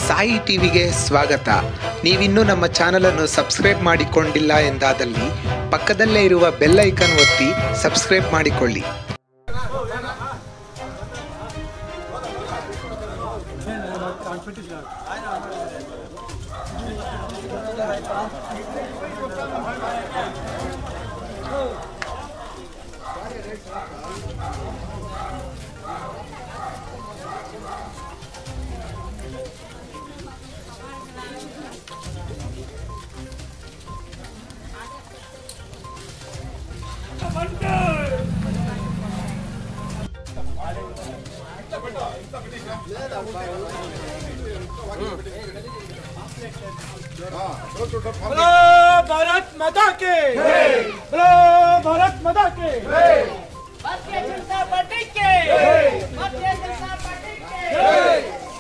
ಸಾಯಿ ಟಿವಿಗೆ ಸ್ವಾಗತ ನೀವಿನ್ನೂ ನಮ್ಮ ಚಾನಲನ್ನು ಸಬ್ಸ್ಕ್ರೈಬ್ ಮಾಡಿಕೊಂಡಿಲ್ಲ ಎಂದಾದಲ್ಲಿ ಪಕ್ಕದಲ್ಲೇ ಇರುವ ಬೆಲ್ ಐಕನ್ ಒತ್ತಿ ಸಬ್ಸ್ಕ್ರೈಬ್ ಮಾಡಿಕೊಳ್ಳಿ बोलो भारत माता के बोलो भारत माता के भारतीय जनता पार्टी के भारतीय जनता पार्टी के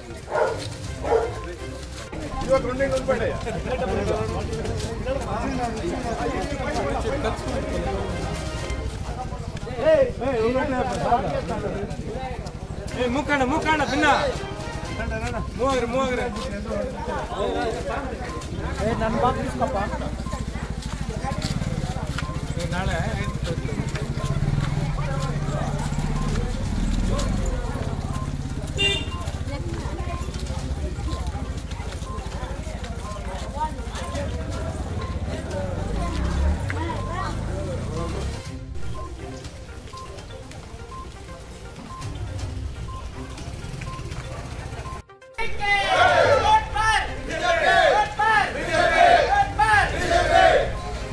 ಮೂಕಣ್ಣ ಮೂಕಣ್ಣ ಭಿನ್ನ ಮೂವಗ್ರಿ ಮೂವಗ್ರಿ ನನ್ನ ಬಾಕ್ ಇಸ್ಕಪ್ಪ ನಾಳೆ वोट पर वोट पर वोट पर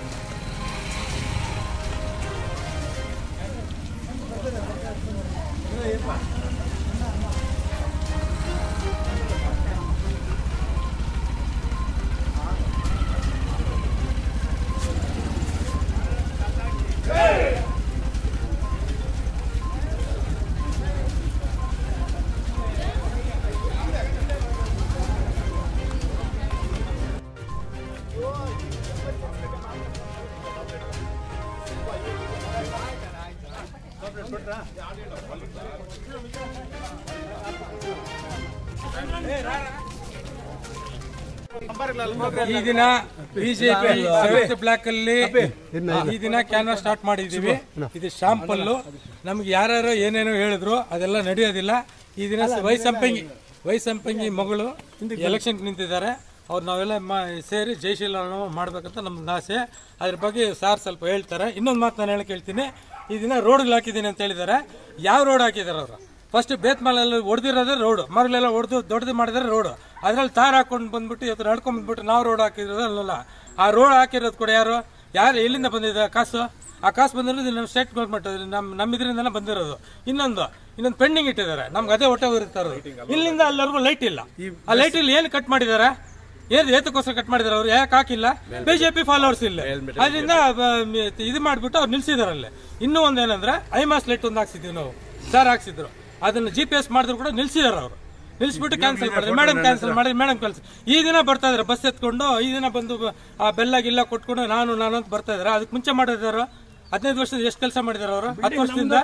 ಈ ದಿನ ಬಿಜೆಪಿ ಸೆವೆಂತ್ ಬ್ಲಾಕ್ ಅಲ್ಲಿ ಈ ದಿನ ಕ್ಯಾನ್ವಾಸ್ ಸ್ಟಾರ್ಟ್ ಮಾಡಿದೀವಿ ಇದು ಶಾಂಪಲ್ ನಮ್ಗೆ ಯಾರ್ಯಾರು ಏನೇನೋ ಹೇಳಿದ್ರು ಅದೆಲ್ಲ ನಡೆಯೋದಿಲ್ಲ ಈ ದಿನ ವೈಸಂಪಂಗಿ ವೈಸಂಪಂಗಿ ಮಗಳು ಎಲೆಕ್ಷನ್ ನಿಂತಿದ್ದಾರೆ ಅವ್ರು ನಾವೆಲ್ಲ ಮಾ- ಸೇರಿ ಜಯಶೀಲ ಮಾಡ್ಬೇಕಂತ ನಮ್ದು ಆಸೆ ಅದ್ರ ಬಗ್ಗೆ ಸಾರ್ ಸ್ವಲ್ಪ ಹೇಳ್ತಾರೆ ಇನ್ನೊಂದು ಮಾತು ನಾನು ಹೇಳಕ್ ಹೇಳ್ತೀನಿ ಈ ದಿನ ರೋಡ್ಗಳು ಹಾಕಿದ್ದೀನಿ ಅಂತ ಹೇಳಿದ್ದಾರೆ ಯಾವ ರೋಡ್ ಹಾಕಿದ್ದಾರೆ ಅವರು ಫಸ್ಟ್ ಬೇತ್ಮಾಲಲ್ಲಿ ಹೊಡೆದಿರೋದೇ ರೋಡ್ ಮರಳೆಲ್ಲ ಹೊಡೆದು ದೊಡ್ಡದು ಮಾಡಿದ್ರೆ ರೋಡ್ ಅದ್ರಲ್ಲಿ ತಾರ್ ಹಾಕೊಂಡು ಬಂದ್ಬಿಟ್ಟು ಇವತ್ತು ನಡ್ಕೊಂಡ್ ಬಂದ್ಬಿಟ್ಟು ನಾವು ರೋಡ್ ಹಾಕಿರೋದು ಅಲ್ಲಲ್ಲ ಆ ರೋಡ್ ಹಾಕಿರೋದು ಕೂಡ ಯಾರು ಯಾರು ಎಲ್ಲಿಂದ ಬಂದಿದೆ ಕಾಸು ಆ ಕಾಸು ಬಂದಿರೋದು ನಮ್ಮ ಸ್ಟೇಟ್ ಗೌರ್ಮೆಂಟ್ ನಮ್ಮ ನಮ್ಮ ಇದರಿಂದನೇ ಬಂದಿರೋದು ಇನ್ನೊಂದು ಇನ್ನೊಂದು ಪೆಂಡಿಂಗ್ ಇಟ್ಟಿದ್ದಾರೆ ನಮ್ಗೆ ಅದೇ ಹೊಟ್ಟೆ ಉರಿತಾ ಇರೋದು ಇಲ್ಲಿಂದ ಅಲ್ಲಿವರೆಗೂ ಲೈಟ್ ಇಲ್ಲ ಆ ಲೈಟ್ ಇಲ್ಲಿ ಏನು ಕಟ್ ಮಾಡಿದ್ದಾರೆ ಏನ್ ಏತಕ್ಕೋಸ್ಕರ ಕಟ್ ಮಾಡಿದಾರೆ ಅವ್ರು ಯಾಕೆ ಹಾಕಿಲ್ಲ ಬಿಜೆಪಿ ಫಾಲೋವರ್ಸ್ ಇಲ್ಲ ಅದರಿಂದ ಬ- ಇದು ಮಾಡ್ಬಿಟ್ಟು ಅವ್ರು ನಿಲ್ಸಿದಾರಲ್ಲಿ ಇನ್ನೂ ಒಂದೇನಂದ್ರೆ ಐಮಾಸ್ ಲೈಟ್ ಒಂದು ಹಾಕ್ಸಿದ್ವಿ ನಾವು ಸರ್ ಹಾಕ್ಸಿದ್ರು ಅದನ್ನ ಜಿ ಪಿ ಎಸ್ ಮಾಡಿದ್ರು ಕೂಡ ನಿಲ್ಸಿದಾರೆ ಅವರು ನಿಲ್ಸ್ಬಿಟ್ಟು ಕ್ಯಾನ್ಸಲ್ ಮಾಡಿದ್ರು ಮೇಡಮ್ ಕ್ಯಾನ್ಸಲ್ ಮಾಡಿದ್ರು ಮೇಡಮ್ ಕ್ಯಾನ್ಸಲ್ ಈ ದಿನ ಬರ್ತಾ ಇದಾರೆ ಬಸ್ ಎತ್ಕೊಂಡು ಈ ದಿನ ಬಂದು ಬ- ಆ ಬೆಲ್ಲ ಗಿಲ್ಲ ಕೊಟ್ಕೊಂಡು ನಾನು ನಾನು ಅಂತ ಬರ್ತಾ ಇದಾರೆ ಅದಕ್ಕೆ ಮುಂಚೆ ಮಾಡಿದಾರು ಹದಿನೈದು ವರ್ಷದ ಎಷ್ಟು ಕೆಲಸ ಮಾಡಿದಾರೆ ಅವರು ಹತ್ತು ವರ್ಷದಿಂದ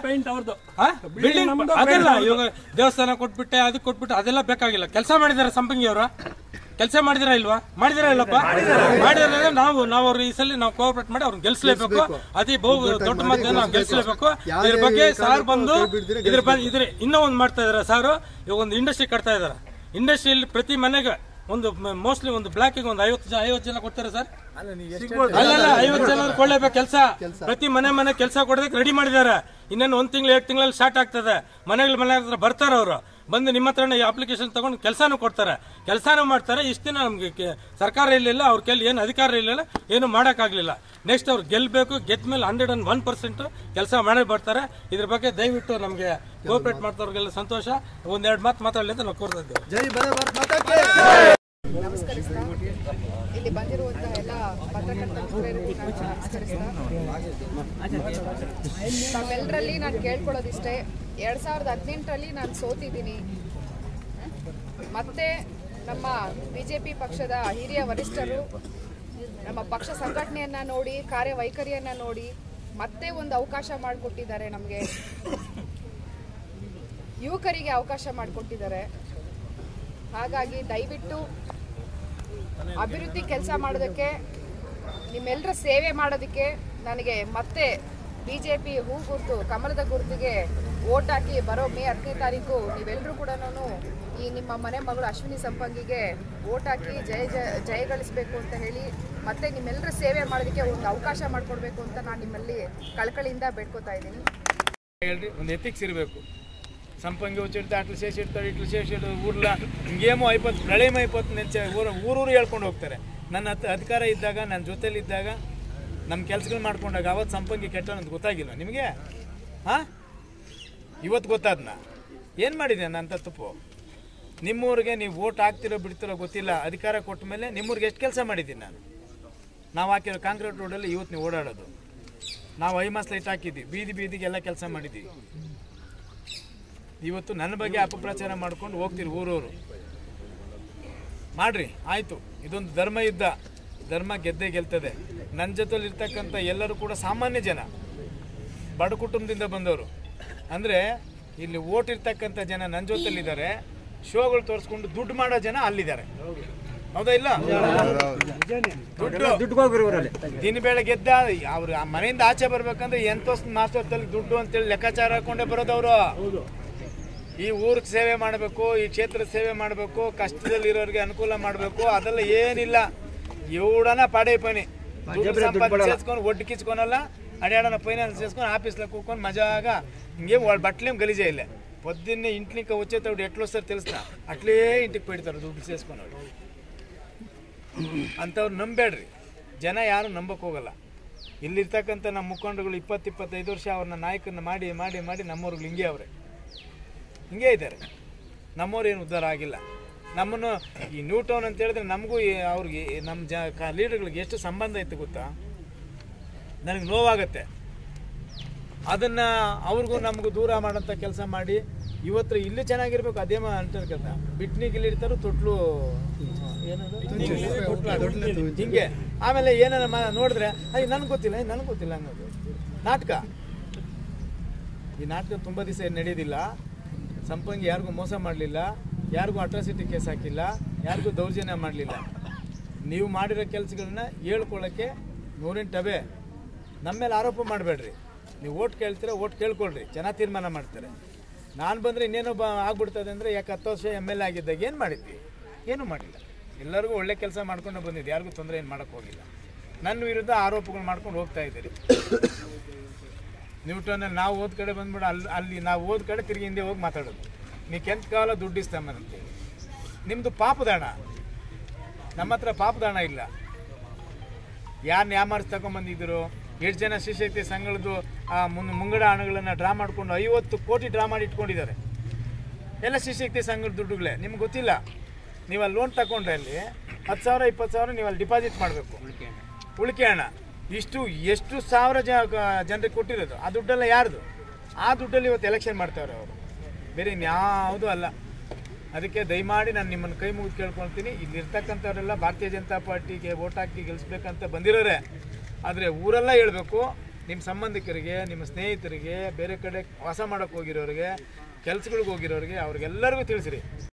ಬಿಲ್ಡಿಂಗ್ ಅದೆಲ್ಲ ಇವಾಗ ದೇವಸ್ಥಾನ ಕೊಟ್ಬಿಟ್ಟೆ ಅದಕ್ಕೆ ಕೊಟ್ಬಿಟ್ಟು ಅದೆಲ್ಲ ಬೇಕಾಗಿಲ್ಲ ಕೆಲಸ ಮಾಡಿದಾರೆ ಸಂಪಂಗಿ ಅವರು ಕೆಲಸ ಮಾಡಿದಿರಾ ಇಲ್ವಾ ಮಾಡಿದಿರಾ ಇಲ್ಲಪ್ಪ ಮಾಡಿದ್ರೆ ನಾವು ನಾವು ಅವ್ರು ಈ ಸಲ ನಾವು ಕೋಆಪರೇಟ್ ಮಾಡಿ ಅವ್ರನ್ನ ಗೆಲ್ಸ್ಲೇಬೇಕು ಅತಿ ಬಹು ದೊಡ್ಡ ಮಧ್ಯ ನಾವು ಗೆಲ್ಸ್ಲೇಬೇಕು ಇದ್ರ ಬಗ್ಗೆ ಸಾರ್ ಬಂದು ಇದ್ರ ಬಗ್ಗೆ ಇದ್ರ ಇನ್ನೂ ಒಂದು ಮಾಡ್ತಾ ಇದಾರೆ ಸಾರು ಇವಾಗ ಒಂದು ಇಂಡಸ್ಟ್ರಿ ಕಟ್ತಾ ಇದಾರೆ ಇಂಡಸ್ಟ್ರಿಯಲ್ಲಿ ಪ್ರತಿ ಮನೆಗೆ ಒಂದು ಮೋಸ್ಟ್ಲಿ ಒಂದು ಬ್ಲಾಕಿಗೆ ಒಂದು ಐವತ್ತು ಜನ ಐವತ್ತು ಜನ ಕೊಡ್ತಾರೆ ಸರ್ ಅಲ್ಲಲ್ಲ ಐವತ್ತು ಜನ ಕೊಳ್ಳೇಬೇಕು ಕೆಲಸ ಪ್ರತಿ ಮನೆ ಮನೆ ಕೆಲಸ ಕೊಡೋದಕ್ಕೆ ರೆಡಿ ಮಾಡಿದ್ದಾರೆ ಇನ್ನೇನು ಒಂದ್ ತಿಂಗಳು ಎರಡು ತಿಂಗಳಲ್ಲಿ ಸ್ಟಾರ್ಟ್ ಆಗ್ತದೆ ಮನೆಗಳ ಮನೆ ಹತ್ರ ಬರ್ತಾರೆ ಅವರು ಬಂದು ನಿಮ್ಮ ಹತ್ರನೇ ಈ ಅಪ್ಲಿಕೇಶನ್ ತಗೊಂಡು ಕೆಲಸನೂ ಕೊಡ್ತಾರೆ ಕೆಲಸನೂ ಮಾಡ್ತಾರೆ ಇಷ್ಟು ದಿನ ನಮ್ಗೆ ಕೆ- ಸರ್ಕಾರ ಇರಲಿಲ್ಲ ಅವ್ರ ಕೈಲಿ ಏನು ಅಧಿಕಾರ ಇರಲಿಲ್ಲ ಏನು ಮಾಡೋಕ್ಕಾಗಲಿಲ್ಲ ನೆಕ್ಸ್ಟ್ ಅವ್ರು ಗೆಲ್ಬೇಕು ಗೆದ್ದ ಮೇಲೆ ಹಂಡ್ರೆಡ್ ಅಂಡ್ ಒನ್ ಪರ್ಸೆಂಟ್ ಕೆಲಸ ಮಾಡೇ ಬರ್ತಾರೆ ಇದ್ರ ಬಗ್ಗೆ ದಯವಿಟ್ಟು ನಮಗೆ ಕೋಆಪರೇಟ್ ಮಾಡ್ತವ್ರಿಗೆಲ್ಲ ಸಂತೋಷ ಒಂದೆರಡು ಮಾತು ಮಾತಾಡಲಿ ಅಂತ ನಾವು ಕೋರ್ತಾ ಇದ್ದೇವೆ ನಮಸ್ಕರಿಸ್ತಾ ಇಲ್ಲಿ ಬಂದಿರುವಂತಹ ಎಲ್ಲ ಪತ್ರಕರ್ತ ಮಿತ್ರರಿಗೂ ನಾನು ನಮಸ್ಕರಿಸ್ತಾ ತಮ್ಮೆಲ್ಲರಲ್ಲಿ ನಾನು ಕೇಳ್ಕೊಳ್ಳೋದಿಷ್ಟೇ ಎರಡು ಸಾವಿರದ ಹದಿನೆಂಟರಲ್ಲಿ ನಾನು ಸೋತಿದ್ದೀನಿ ಮತ್ತೆ ನಮ್ಮ ಬಿ ಜೆ ಪಿ ಪಕ್ಷದ ಹಿರಿಯ ವರಿಷ್ಠರು ನಮ್ಮ ಪಕ್ಷ ಸಂಘಟನೆಯನ್ನು ನೋಡಿ ಕಾರ್ಯವೈಖರಿಯನ್ನು ನೋಡಿ ಮತ್ತೆ ಒಂದು ಅವಕಾಶ ಮಾಡಿಕೊಟ್ಟಿದ್ದಾರೆ ನಮಗೆ ಯುವಕರಿಗೆ ಅವಕಾಶ ಮಾಡಿಕೊಟ್ಟಿದ್ದಾರೆ ಹಾಗಾಗಿ ದಯವಿಟ್ಟು ಅಭಿವೃದ್ಧಿ ಕೆಲಸ ಮಾಡೋದಕ್ಕೆ ನಿಮ್ಮೆಲ್ಲರ ಸೇವೆ ಮಾಡೋದಕ್ಕೆ ನನಗೆ ಮತ್ತೆ ಬಿ ಜೆ ಪಿ ಹೂ ಗುರುತು ಕಮಲದ ಗುರುತಿಗೆ ಓಟ್ ಹಾಕಿ ಬರೋ ಮೇ ಹತ್ತನೇ ತಾರೀಕು ನೀವೆಲ್ಲರೂ ಕೂಡ ಈ ನಿಮ್ಮ ಮನೆ ಮಗಳು ಅಶ್ವಿನಿ ಸಂಪಂಗಿಗೆ ಓಟ್ ಹಾಕಿ ಜಯ ಜಯ ಜಯಗಳಿಸಬೇಕು ಅಂತ ಹೇಳಿ ಮತ್ತೆ ನಿಮ್ಮೆಲ್ಲರ ಸೇವೆ ಮಾಡೋದಕ್ಕೆ ಒಂದು ಅವಕಾಶ ಮಾಡಿಕೊಡ್ಬೇಕು ಅಂತ ನಾನು ನಿಮ್ಮಲ್ಲಿ ಕಳಕಳಿಯಿಂದ ಬೇಡ್ಕೋತಾ ಇದ್ದೀನಿ ಹೇಳ್ರಿ ಒಂದು ಎಥಿಕ್ಸ್ ಇರಬೇಕು ಸಂಪಂಗಿ ಹುಚ್ಚಿಡ್ತಾ ಅಟ್ಲು ಶೇಷ ಇಡ್ತಾರೆ ಇಟ್ಲು ಶೇಷ ಇಡೋದು ಊರ್ಲ ಹಿಂಗೇಮೋ ಐಪತ್ತು ಪ್ರಳಯಮ ಐಪತ್ತು ನೆಚ್ಚ ಊರು ಊರೂರು ಹೇಳ್ಕೊಂಡು ಹೋಗ್ತಾರೆ ನನ್ನ ಹತ್ರ ಅಧಿಕಾರ ಇದ್ದಾಗ ನನ್ನ ಜೊತೆಲಿದ್ದಾಗ ನಮ್ಮ ಕೆಲಸಗಳು ಮಾಡ್ಕೊಂಡಾಗ ಅವತ್ತು ಸಂಪಂಗಿ ಕೆಟ್ಟ ಅಂತ ಗೊತ್ತಾಗಿಲ್ಲ ನಿಮಗೆ ಹಾಂ ಇವತ್ತು ಗೊತ್ತಾದ್ನ ಏನು ಮಾಡಿದೆ ಅಂತ ತಪ್ಪು ನಿಮ್ಮೂರಿಗೆ ನೀವು ಓಟ್ ಹಾಕ್ತಿರೋ ಬಿಡ್ತಿರೋ ಗೊತ್ತಿಲ್ಲ ಅಧಿಕಾರ ಕೊಟ್ಟ ಮೇಲೆ ನಿಮ್ಮೂರಿಗೆ ಎಷ್ಟು ಕೆಲಸ ಮಾಡಿದ್ದೀನಿ ನಾನು ನಾವು ಹಾಕಿರೋ ಕಾಂಕ್ರೀಟ್ ರೋಡಲ್ಲಿ ಇವತ್ತು ನೀವು ಓಡಾಡೋದು ನಾವು ಐಮಾಸ್ ಲೈಟ್ ಹಾಕಿದ್ವಿ ಬೀದಿ ಬೀದಿಗೆ ಎಲ್ಲ ಕೆಲಸ ಮಾಡಿದ್ದೀವಿ ಇವತ್ತು ನನ್ನ ಬಗ್ಗೆ ಅಪಪ್ರಚಾರ ಮಾಡ್ಕೊಂಡು ಹೋಗ್ತೀರಿ ಊರೂರು ಮಾಡ್ರಿ ಆಯಿತು ಇದೊಂದು ಧರ್ಮ ಯುದ್ಧ ಧರ್ಮ ಗೆದ್ದೇ ಗೆಲ್ತದೆ ನನ್ನ ಜೊತೆಲಿ ಇರ್ತಕ್ಕಂಥ ಎಲ್ಲರೂ ಕೂಡ ಸಾಮಾನ್ಯ ಜನ ಬಡ ಕುಟುಂಬದಿಂದ ಬಂದವರು ಅಂದರೆ ಇಲ್ಲಿ ಓಟ್ ಇರ್ತಕ್ಕಂಥ ಜನ ನನ್ನ ಜೊತೆಲಿದ್ದಾರೆ ಶೋಗಳು ತೋರಿಸ್ಕೊಂಡು ದುಡ್ಡು ಮಾಡೋ ಜನ ಅಲ್ಲಿದ್ದಾರೆ ಹೌದಾ ಇಲ್ಲ ದುಡ್ಡು ದಿನ ಬೆಳೆ ಗೆದ್ದ ಅವ್ರು ಆ ಮನೆಯಿಂದ ಆಚೆ ಬರ್ಬೇಕಂದ್ರೆ ಎಂತ ಮಾಸ್ತಲ್ಲಿ ದುಡ್ಡು ಅಂತೇಳಿ ಲೆಕ್ಕಾಚಾರ ಹಾಕೊಂಡೇ ಬರೋದವರು ಈ ಊರಿಗೆ ಸೇವೆ ಮಾಡಬೇಕು ಈ ಕ್ಷೇತ್ರದ ಸೇವೆ ಮಾಡಬೇಕು ಕಷ್ಟದಲ್ಲಿರೋರಿಗೆ ಅನುಕೂಲ ಮಾಡಬೇಕು ಅದೆಲ್ಲ ಏನಿಲ್ಲ ಇವಡನ ಪಾಡೇ ಪನಿ ದುಡ್ಡು ಸಂಪಾದನೆ ಸೇರ್ಸ್ಕೊಂಡು ಒಟ್ಟು ಕಿಚ್ಕೊನಲ್ಲ ಅಡ್ಯಾಡನ ಫೈನಾನ್ಸ್ ಸೇರ್ಸ್ಕೊಂಡು ಆಫೀಸ್ಲ ಕೂತ್ಕೊಂಡು ಮಜಾಗ ಹಿಂಗೆ ಒಳ್ ಬಟ್ಲೆ ಗಲೀಜೆ ಇಲ್ಲ పొద్దున్నే ఇంట్లోకి వచ్చేటప్పుడు ఎట్లా వస్తారు తెలుసా అట్లే ఇంటికి పెడతారు ದುಡ್ಡು ಸೇರಿಸ್ಕೊಂಡು ಅಂಥವ್ರು ನಂಬೇಡ್ರಿ ಜನ ಯಾರು ನಂಬಕ್ಕೆ ಹೋಗಲ್ಲ ಇಲ್ಲಿರ್ತಕ್ಕಂಥ ನಮ್ಮ ಮುಖಂಡರುಗಳು ಇಪ್ಪತ್ತು ಇಪ್ಪತ್ತೈದು ವರ್ಷ ಅವ್ರನ್ನ ನಾಯಕರನ್ನ ಮಾಡಿ ಮಾಡಿ ಮಾಡಿ ನಮ್ಮವ್ರಿಗೆ ಹಿಂಗೆ ಅವರೇ ಹಿಂಗೆ ಇದ್ದಾರೆ ನಮ್ಮವ್ರು ಏನು ಉದ್ಧಾರ ಆಗಿಲ್ಲ ನಮ್ಮನ್ನು ಈ ನ್ಯೂ ಟೌನ್ ಅಂತ ಹೇಳಿದ್ರೆ ನಮಗೂ ಈ- ಅವ್ರಿಗೆ ನಮ್ಮ ಜ ಕ ಲೀಡರ್ಗಳಿಗೆ ಎಷ್ಟು ಸಂಬಂಧ ಇತ್ತು ಗೊತ್ತಾ ನನಗೆ ನೋವಾಗತ್ತೆ ಅದನ್ನು ಅವ್ರಿಗೂ ನಮಗೂ ದೂರ ಮಾಡೋಂಥ ಕೆಲಸ ಮಾಡಿ ಇವತ್ತು ಇಲ್ಲಿ ಚೆನ್ನಾಗಿರ್ಬೇಕು ಅದೇ ಅಂತ ಕೆಲಸ ಬಿಟ್ನಿಗೆ ಇಲ್ಲಿ ಇರ್ತಾರೋ ತೊಟ್ಲು ಏನದು ತೊಟ್ಲು ಹಿಂಗೆ ಆಮೇಲೆ ಏನಾರ ಮಾ ನೋಡಿದ್ರೆ ಅಯ್ಯ ನನಗೆ ಗೊತ್ತಿಲ್ಲ ಅಯ್ಯ ನನಗೆ ಗೊತ್ತಿಲ್ಲ ಅನ್ನೋದು ನಾಟಕ ಈ ನಾಟಕ ತುಂಬ ದಿವಸ ಏನು ನಡೆಯೋದಿಲ್ಲ ಸಂಪಂಗಿ ಯಾರಿಗೂ ಮೋಸ ಮಾಡಲಿಲ್ಲ ಯಾರಿಗೂ ಅಟ್ರಾಸಿಟಿ ಕೇಸ್ ಹಾಕಿಲ್ಲ ಯಾರಿಗೂ ದೌರ್ಜನ್ಯ ಮಾಡಲಿಲ್ಲ ನೀವು ಮಾಡಿರೋ ಕೆಲಸಗಳನ್ನ ಹೇಳ್ಕೊಳ್ಳೋಕ್ಕೆ ನೂರೆಂಟು ಟಬೆ ನಮ್ಮ ಮೇಲೆ ಆರೋಪ ಮಾಡಬೇಡ್ರಿ ನೀವು ಓಟ್ ಕೇಳ್ತೀರ ಓಟ್ ಕೇಳ್ಕೊಳ್ರಿ ಜನ ತೀರ್ಮಾನ ಮಾಡ್ತಾರೆ ನಾನು ಬಂದರೆ ಇನ್ನೇನೋ ಬ ಆಗ್ಬಿಡ್ತದೆ ಅಂದರೆ ಯಾಕೆ ಹತ್ತು ವರ್ಷ ಎಮ್ ಎಲ್ ಎ ಆಗಿದ್ದಾಗ ಏನು ಮಾಡಿದ್ವಿ ಏನೂ ಮಾಡಿಲ್ಲ ಎಲ್ಲರಿಗೂ ಒಳ್ಳೆ ಕೆಲಸ ಮಾಡ್ಕೊಂಡು ಬಂದಿದ್ದು ಯಾರಿಗೂ ತೊಂದರೆ ಏನು ಮಾಡೋಕ್ಕೆ ಹೋಗಿಲ್ಲ ನನ್ನ ವಿರುದ್ಧ ಆರೋಪಗಳು ಮಾಡ್ಕೊಂಡು ಹೋಗ್ತಾ ಇದ್ದೀರಿ ನ್ಯೂಟನಲ್ಲಿ ನಾವು ಓದ್ ಕಡೆ ಬಂದ್ಬಿಡು ಅಲ್ಲಿ ಅಲ್ಲಿ ನಾವು ಓದ್ ಕಡೆ ತಿರುಗಿ ಹಿಂದೆ ಹೋಗಿ ಮಾತಾಡೋದು ನೀ ಕೆಂತ ಕಾಲ ದುಡ್ಡು ಇಸ್ತಂಬಂತೆ ನಿಮ್ಮದು ಪಾಪದಾಣ ನಮ್ಮ ಹತ್ರ ಪಾಪದಾಣ ಇಲ್ಲ ಯಾರನ್ನ ಯಾಮಾರ್ಸ್ ತಗೊಂಬಂದಿದ್ರು ಎಷ್ಟು ಜನ ಶಿಶಕ್ತಿ ಸಂಘಗಳದ್ದು ಆ ಮುನ್ ಮುಂಗಡ ಹಣಗಳನ್ನು ಡ್ರಾ ಮಾಡಿಕೊಂಡು ಐವತ್ತು ಕೋಟಿ ಡ್ರಾ ಮಾಡಿ ಇಟ್ಕೊಂಡಿದ್ದಾರೆ ಎಲ್ಲ ಶಿಶಕ್ತಿ ಸಂಘದ ದುಡ್ಡುಗಳೇ ನಿಮ್ಗೆ ಗೊತ್ತಿಲ್ಲ ನೀವು ಅಲ್ಲಿ ಲೋನ್ ತಗೊಂಡ್ರೆ ಅಲ್ಲಿ ಹತ್ತು ಸಾವಿರ ಇಪ್ಪತ್ತು ಸಾವಿರ ನೀವು ಅಲ್ಲಿ ಡಿಪಾಸಿಟ್ ಮಾಡಬೇಕು ಉಳಿಕೆ ಹಣ ಇಷ್ಟು ಎಷ್ಟು ಸಾವಿರ ಜ ಜನರಿಗೆ ಕೊಟ್ಟಿರೋದು ಆ ದುಡ್ಡೆಲ್ಲ ಯಾರ್ದು ಆ ದುಡ್ಡಲ್ಲಿ ಇವತ್ತು ಎಲೆಕ್ಷನ್ ಮಾಡ್ತಾವ್ರೆ ಅವರು ಬೇರೆ ಇನ್ಯಾವುದೂ ಅಲ್ಲ ಅದಕ್ಕೆ ದಯಮಾಡಿ ನಾನು ನಿಮ್ಮನ್ನು ಕೈ ಮುಗಿದು ಕೇಳ್ಕೊಳ್ತೀನಿ ಇಲ್ಲಿರ್ತಕ್ಕಂಥವರೆಲ್ಲ ಭಾರತೀಯ ಜನತಾ ಪಾರ್ಟಿಗೆ ವೋಟ್ ಹಾಕಿ ಗೆಲ್ಲಿಸ್ಬೇಕಂತ ಬಂದಿರೋರೆ ಆದರೆ ಊರೆಲ್ಲ ಹೇಳಬೇಕು ನಿಮ್ಮ ಸಂಬಂಧಿಕರಿಗೆ ನಿಮ್ಮ ಸ್ನೇಹಿತರಿಗೆ ಬೇರೆ ಕಡೆ ವಾಸ ಮಾಡೋಕ್ಕೆ ಹೋಗಿರೋರಿಗೆ ಕೆಲ್ಸಗಳಿಗೆ ಹೋಗಿರೋರಿಗೆ ಅವ್ರಿಗೆಲ್ಲರಿಗೂ ತಿಳಿಸ್ರಿ